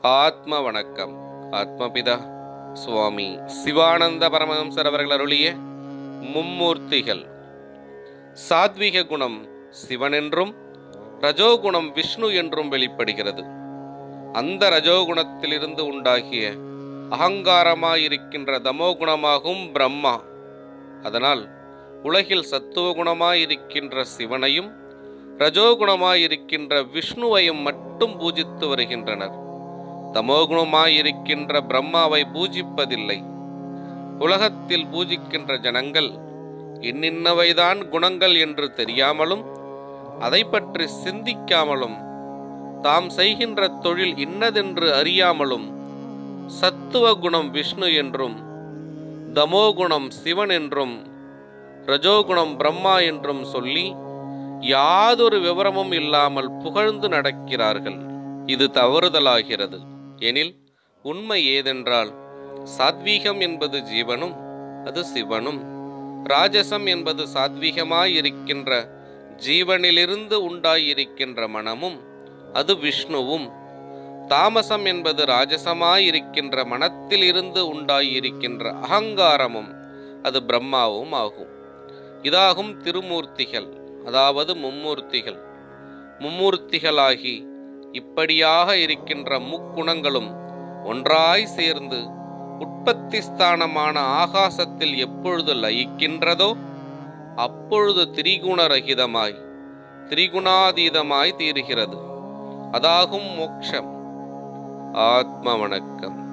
ஆத்ம வணக்கம் ஆத்மபிதா சுவாமி சிவானந்த பரமஹம்சர் அவர்கள் அருளிய மும்மூர்த்திகள் சாத்விக குணம் சிவனென்றும் ரஜோகுணம் விஷ்ணு என்றும் வெளிப்படுகிறது அந்த ரஜோகுணத்திலிருந்து உண்டாகிய அகங்காரமாயிருக்கின்ற தமோகுணமாகும் பிரம்மா அதனால் உலகில் சத்துவ குணமாயிருக்கின்ற சிவனையும் ரஜோகுணமாயிருக்கின்ற விஷ்ணுவையும் மட்டும் பூஜித்து வருகின்றனர் தமோகுணமாயிருக்கின்ற பிரம்மாவை பூஜிப்பதில்லை உலகத்தில் பூஜிக்கின்ற ஜனங்கள் இன்னின்னவைதான் குணங்கள் என்று தெரியாமலும் அதை பற்றி சிந்திக்காமலும் தாம் செய்கின்ற தொழில் இன்னதென்று அறியாமலும் சத்துவ குணம் விஷ்ணு என்றும் தமோகுணம் சிவன் என்றும் ரஜோகுணம் பிரம்மா என்றும் சொல்லி யாதொரு விவரமும் இல்லாமல் புகழ்ந்து நடக்கிறார்கள் இது தவறுதலாகிறது எனில் உண்மை ஏதென்றால் சாத்வீகம் என்பது ஜீவனும் அது சிவனும் ராஜசம் என்பது சாத்வீகமாயிருக்கின்ற ஜீவனிலிருந்து உண்டாயிருக்கின்ற மனமும் அது விஷ்ணுவும் தாமசம் என்பது ராஜசமாயிருக்கின்ற மனத்தில் இருந்து உண்டாயிருக்கின்ற அகங்காரமும் அது பிரம்மாவும் ஆகும் இதாகும் திருமூர்த்திகள் அதாவது மும்மூர்த்திகள் மும்மூர்த்திகளாகி இப்படியாக இருக்கின்ற முக்குணங்களும் ஒன்றாய் சேர்ந்து உற்பத்தி ஸ்தானமான ஆகாசத்தில் எப்பொழுது லயிக்கின்றதோ அப்பொழுது திரிகுணரகிதமாய் திரிகுணாதீதமாய் தீருகிறது அதாகும் மோக்ஷம் ஆத்ம வணக்கம்